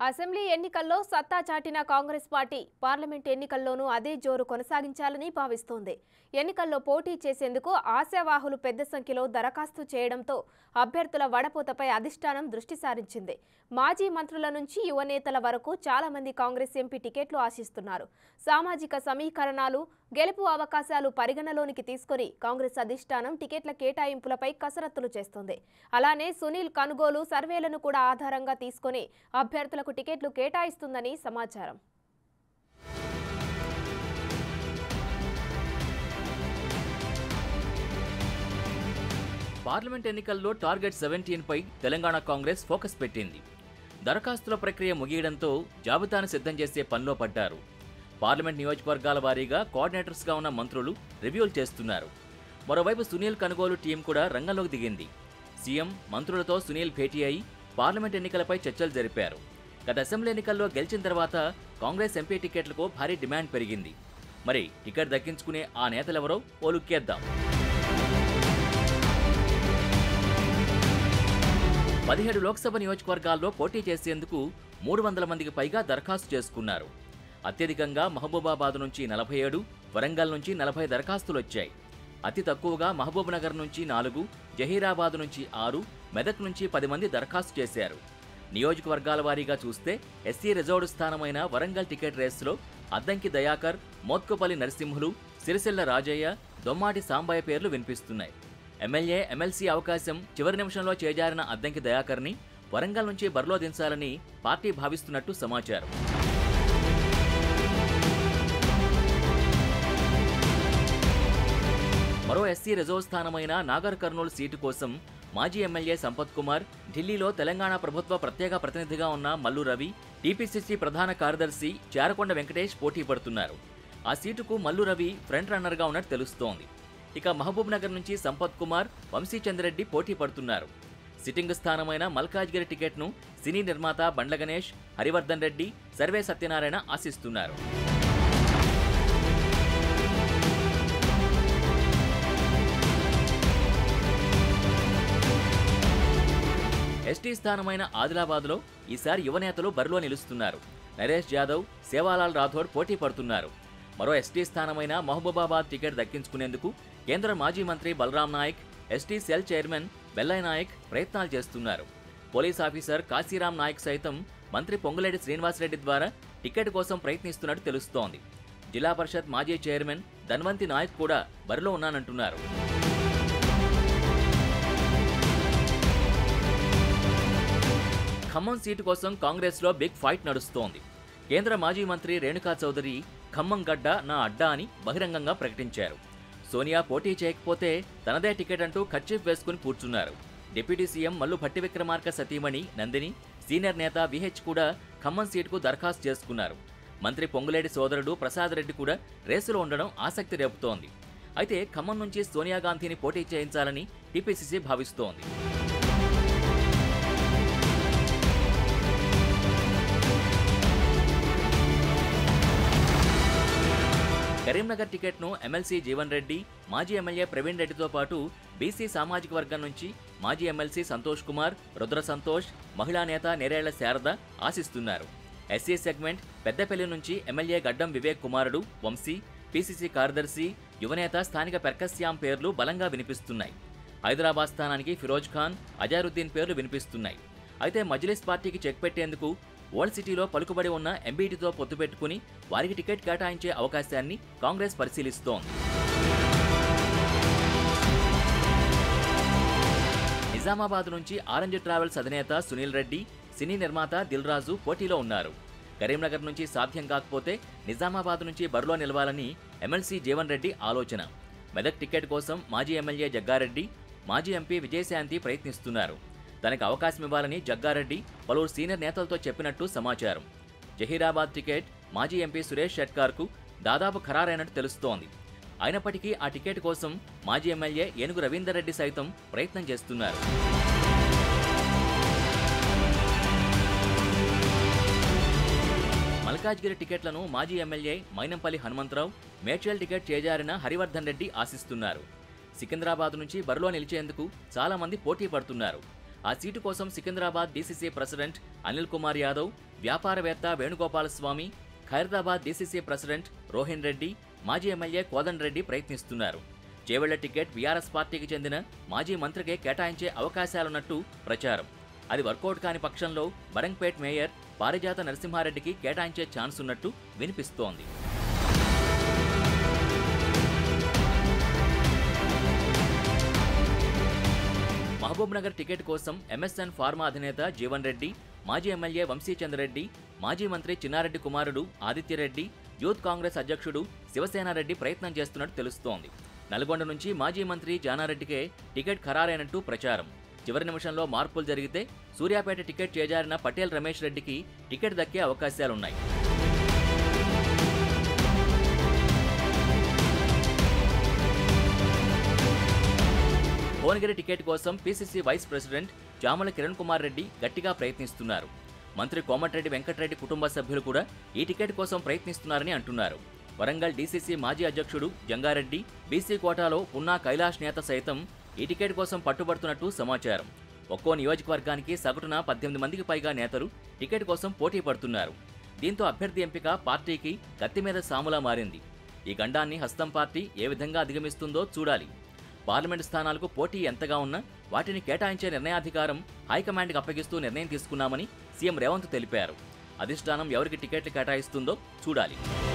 assembly ఎన్నికల్లో సత్తా చాటిన కాంగ్రెస్ పార్టీ పార్లమెంట్ ఎన్నికల్లోనూ అదే జోరు కొనసాగించాలని భావిస్తోంది ఎన్నికల్లో పోటీ చేసేందుకు ఆశావాహులు పెద్ద సంఖ్యలో దరఖాస్తు చేయడంతో అభ్యర్థుల వడపోతపై అధిష్టానం దృష్టి సారించింది మాజీ మంత్రుల నుంచి యువనేతల వరకు చాలా మంది కాంగ్రెస్ ఎంపీ టికెట్లు ఆశిస్తున్నారు సామాజిక సమీకరణాలు గెలుపు అవకాశాలు పరిగణలోనికి తీసుకొని కాంగ్రెస్ అధిష్టానం టికెట్ల కేటాయింపులపై కసరత్తులు చేస్తోంది అలానే సునీల్ కనుగోలు సర్వేలను కూడా ఆధారంగా తీసుకొని అభ్యర్థులకు టికెట్లు కేటాయిస్తుందని సమాచారం పార్లమెంట్ ఎన్నికల్లో టార్గెట్ సెవెంటీన్ పై తెలంగాణ కాంగ్రెస్ ఫోకస్ పెట్టింది దరఖాస్తుల ప్రక్రియ ముగియడంతో జాబితాను సిద్ధం చేసే పనిలో పడ్డారు పార్లమెంట్ నియోజకవర్గాల వారీగా కోఆర్డినేటర్స్గా ఉన్న మంత్రులు రివ్యూలు చేస్తున్నారు మరోవైపు సునీల్ కనుగోలు టీం కూడా రంగంలోకి దిగింది సీఎం మంత్రులతో సునీల్ భేటీ అయి పార్లమెంట్ ఎన్నికలపై చర్చలు జరిపారు గత అసెంబ్లీ ఎన్నికల్లో గెలిచిన తర్వాత కాంగ్రెస్ ఎంపీ టికెట్లకు భారీ డిమాండ్ పెరిగింది మరి టికెట్ దక్కించుకునే ఆ నేతలెవరో ఓ లుక్కేద్దాం పదిహేడు లోక్సభ నియోజకవర్గాల్లో పోటీ చేసేందుకు మూడు వందల మందికి పైగా దరఖాస్తు చేసుకున్నారు అత్యధికంగా మహబూబాబాద్ నుంచి నలభై ఏడు వరంగల్ నుంచి నలభై దరఖాస్తులు వచ్చాయి అతి తక్కువగా మహబూబ్ నగర్ నుంచి నాలుగు జహీరాబాద్ నుంచి ఆరు మెదక్ నుంచి పది మంది దరఖాస్తు చేశారు నియోజకవర్గాల వారీగా చూస్తే ఎస్సీ రిజర్వ్డ్ స్థానమైన వరంగల్ టికెట్ రేసులో అద్దంకి దయాకర్ మోత్కుపల్లి నరసింహులు సిరిసిల్ల రాజయ్య దొమ్మాటి సాంబయ్య పేర్లు వినిపిస్తున్నాయి ఎమ్మెల్యే ఎమ్మెల్సీ అవకాశం చివరి నిమిషంలో చేజారిన అద్దంకి దయాకర్ని వరంగల్ నుంచి బరిలో దించాలని పార్టీ భావిస్తున్నట్టు సమాచారం మరో ఎస్సీ రిజర్వ్ స్థానమైన నాగర్ కర్నూలు సీటు కోసం మాజీ ఎమ్మెల్యే సంపత్ కుమార్ ఢిల్లీలో తెలంగాణ ప్రభుత్వ ప్రత్యేక ప్రతినిధిగా ఉన్న మల్లు రవి టీపీసీసీ ప్రధాన కార్యదర్శి చారకొండ వెంకటేష్ పోటీ పడుతున్నారు ఆ సీటుకు మల్లు రవి ఫ్రంట్ రన్నర్గా ఉన్నట్టు తెలుస్తోంది ఇక మహబూబ్ నగర్ నుంచి సంపత్ కుమార్ వంశీచంద్రెడ్డి పోటీ పడుతున్నారు సిట్టింగ్ స్థానమైన మల్కాజ్గిరి టికెట్ను సినీ నిర్మాత బండ్ల గణేష్ హరివర్ధన్ రెడ్డి సర్వే సత్యనారాయణ ఆశిస్తున్నారు ఎస్టీ స్థానమైన ఆదిలాబాద్లో ఈసారి యువనేతలు బరిలో నిలుస్తున్నారు నరేష్ యాదవ్ సేవాలాల్ రాథోడ్ పోటీ పడుతున్నారు మరో ఎస్టీ స్థానమైన మహబూబాబాద్ టికెట్ దక్కించుకునేందుకు కేంద్ర మాజీ మంత్రి Balram Naik ST cell chairman Bellaiah Naik ప్రయత్నాలు చేస్తున్నారు పోలీస్ ఆఫీసర్ కాశీరాం నాయక్ సైతం మంత్రి పొంగులేటి శ్రీనివాసరెడ్డి ద్వారా టికెట్ కోసం ప్రయత్నిస్తున్నట్టు తెలుస్తోంది జిల్లా పరిషత్ మాజీ చైర్మన్ ధన్వంతి నాయక్ కూడా బరిలో ఉన్నానంటున్నారు ఖమ్మం సీటు కోసం కాంగ్రెస్లో బిగ్ ఫైట్ నడుస్తోంది కేంద్ర మాజీ మంత్రి రేణుకా చౌదరి ఖమ్మం గడ్డ నా అడ్డా అని బహిరంగంగా ప్రకటించారు సోనియా పోటీ చేయకపోతే తనదే టికెట్ అంటూ ఖర్చీఫ్ వేసుకుని కూర్చున్నారు డిప్యూటీ సీఎం మల్లు భట్టి విక్రమార్క సతీమణి నందిని సీనియర్ నేత విహెచ్ కూడా ఖమ్మం సీటుకు దరఖాస్తు చేసుకున్నారు మంత్రి పొంగులేటి సోదరుడు ప్రసాద్ రెడ్డి కూడా రేసులో ఉండడం ఆసక్తి రేపుతోంది అయితే ఖమ్మం నుంచి సోనియా గాంధీని పోటీ చేయించాలని టీపీసీసీ భావిస్తోంది కరీంనగర్ టికెట్ను ఎమ్మెల్సీ జీవన్ రెడ్డి మాజీ ఎమ్మెల్యే ప్రవీణ్ రెడ్డితో పాటు బీసీ సామాజిక వర్గం నుంచి మాజీ ఎమ్మెల్సీ సంతోష్ కుమార్ రుద్ర సంతోష్ మహిళా నేత నేరేళ్ల శారద ఆశిస్తున్నారు ఎస్సీ సెగ్మెంట్ పెద్దపల్లి నుంచి ఎమ్మెల్యే గడ్డం వివేక్ కుమారుడు వంశీ పీసీసీ కార్యదర్శి యువనేత స్థానిక పెర్కస్యాం పేర్లు బలంగా వినిపిస్తున్నాయి హైదరాబాద్ స్థానానికి ఫిరోజ్ ఖాన్ అజారుద్దీన్ పేర్లు వినిపిస్తున్నాయి అయితే మజ్లిస్ పార్టీకి చెక్ పెట్టేందుకు ఓల్డ్ సిటీలో పలుకుబడి ఉన్న ఎంబీటీతో పొత్తు పెట్టుకుని వారికి టికెట్ కేటాయించే అవకాశాన్ని కాంగ్రెస్ పరిశీలిస్తోంది నిజామాబాద్ నుంచి ఆరెంజ్ ట్రావెల్స్ అధినేత సునీల్ రెడ్డి సినీ నిర్మాత దిల్ రాజు పోటీలో ఉన్నారు కరీంనగర్ నుంచి సాధ్యం కాకపోతే నిజామాబాద్ నుంచి బరిలో నిలవాలని ఎమ్మెల్సీ జీవన్ రెడ్డి ఆలోచన మెదక్ టికెట్ కోసం మాజీ ఎమ్మెల్యే జగ్గారెడ్డి మాజీ ఎంపీ విజయశాంతి ప్రయత్నిస్తున్నారు తనకు అవకాశం ఇవ్వాలని జగ్గారెడ్డి పలువురు సీనియర్ నేతలతో చెప్పినట్టు సమాచారం జహీరాబాద్ టికెట్ మాజీ ఎంపీ సురేష్ షెట్కార్కు దాదాపు ఖరారైనట్టు తెలుస్తోంది అయినప్పటికీ ఆ టికెట్ కోసం మాజీ ఎమ్మెల్యే ఏనుగు రవీందర్ రెడ్డి సైతం ప్రయత్నం చేస్తున్నారు మల్కాజ్గిరి టికెట్లను మాజీ ఎమ్మెల్యే మైనంపల్లి హనుమంతరావు మేడ్చల్ టికెట్ చేజారిన హరివర్ధన్ రెడ్డి ఆశిస్తున్నారు సికింద్రాబాద్ నుంచి బరిలో నిలిచేందుకు చాలా మంది పోటీ పడుతున్నారు ఆ సీటు కోసం సికింద్రాబాద్ డీసీసీ ప్రెసిడెంట్ అనిల్ కుమార్ యాదవ్ వ్యాపారవేత్త వేణుగోపాలస్వామి ఖైరదాబాద్ డీసీసీ ప్రెసిడెంట్ రోహిన్ రెడ్డి మాజీ ఎమ్మెల్యే కోదన్ రెడ్డి ప్రయత్నిస్తున్నారు చేవెళ్ల టికెట్ బీఆర్ఎస్ పార్టీకి చెందిన మాజీ మంత్రికే కేటాయించే అవకాశాలున్నట్టు ప్రచారం అది వర్కౌట్ కాని పక్షంలో బరంగ్పేట్ మేయర్ పారిజాత నరసింహారెడ్డికి కేటాయించే ఛాన్స్ ఉన్నట్టు వినిపిస్తోంది మహబూబ్ నగర్ టికెట్ కోసం ఎంఎస్ఎన్ ఫార్మా అధినేత జీవన్ రెడ్డి మాజీ ఎమ్మెల్యే వంశీచంద్రరెడ్డి మాజీ మంత్రి చిన్నారెడ్డి కుమారుడు ఆదిత్యరెడ్డి యూత్ కాంగ్రెస్ అధ్యక్షుడు శివసేనారెడ్డి ప్రయత్నం చేస్తున్నట్టు తెలుస్తోంది నల్గొండ నుంచి మాజీ మంత్రి జానారెడ్డికే టికెట్ ఖరారైనట్టు ప్రచారం చివరి నిమిషంలో మార్పులు జరిగితే సూర్యాపేట టికెట్ చేజారిన పటేల్ రమేష్ రెడ్డికి టికెట్ దక్కే అవకాశాలున్నాయి భువనగిరి టికెట్ కోసం PCC vice president Jamala Kiran Kumar Reddy గట్టిగా ప్రయత్నిస్తున్నారు మంత్రి కోమటిరెడ్డి వెంకటరెడ్డి కుటుంబ సభ్యులు కూడా ఈ టికెట్ కోసం ప్రయత్నిస్తున్నారని అంటున్నారు వరంగల్ డీసీసీ మాజీ అధ్యక్షుడు జంగారెడ్డి బీసీ కోటాలో పున్నా కైలాష్ నేత సైతం ఈ టికెట్ కోసం పట్టుబడుతున్నట్టు సమాచారం ఒక్కో నియోజకవర్గానికి సగటున పద్దెనిమిది మందికి పైగా నేతలు టికెట్ కోసం పోటీ పడుతున్నారు దీంతో అభ్యర్థి ఎంపిక పార్టీకి కత్తి మీద సాములా మారింది ఈ గండాన్ని హస్తం పార్టీ ఏ విధంగా అధిగమిస్తుందో చూడాలి పార్లమెంటు స్థానాలకు పోటీ ఎంతగా ఉన్నా వాటిని కేటాయించే నిర్ణయాధికారం హైకమాండ్కి అప్పగిస్తూ నిర్ణయం తీసుకున్నామని సీఎం రేవంత్ తెలిపారు అధిష్టానం ఎవరికి టికెట్లు కేటాయిస్తుందో చూడాలి